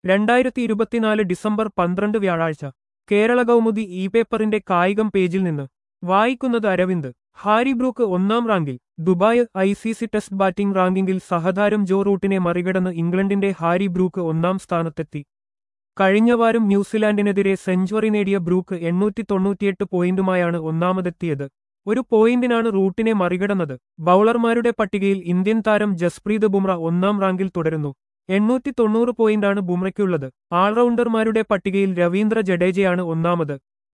രണ്ടായിരത്തി ഇരുപത്തിനാല് ഡിസംബർ പന്ത്രണ്ട് വ്യാഴാഴ്ച കേരള കൗമുദി ഇ പേപ്പറിന്റെ കായികം പേജിൽ നിന്ന് വായിക്കുന്നത് അരവിന്ദ് ഹാരി ബ്രൂക്ക് ഒന്നാം റാങ്കിൽ Dubai I C C test batting റാങ്കിങ്ങിൽ സഹതാരം ജോ റൂട്ടിനെ മറികടന്ന് ഇംഗ്ലണ്ടിന്റെ ഹാരി ബ്രൂക്ക് ഒന്നാം സ്ഥാനത്തെത്തി കഴിഞ്ഞ വാരം ന്യൂസിലാൻഡിനെതിരെ സെഞ്ചുറി നേടിയ ബ്രൂക്ക് എണ്ണൂറ്റി തൊണ്ണൂറ്റിയെട്ട് പോയിന്റുമായാണ് ഒന്നാമതെത്തിയത് ഒരു പോയിന്റിനാണ് റൂട്ടിനെ മറികടന്നത് ബൌളർമാരുടെ പട്ടികയിൽ ഇന്ത്യൻ താരം ജസ്പ്രീത് ബുംറ ഒന്നാം റാങ്കിൽ തുടരുന്നു എണ്ണൂറ്റി തൊണ്ണൂറ് പോയിന്റാണ് ബുംറയ്ക്കുള്ളത് ആൾറൗണ്ടർമാരുടെ പട്ടികയിൽ രവീന്ദ്ര ജഡേജയാണ് ഒന്നാമത്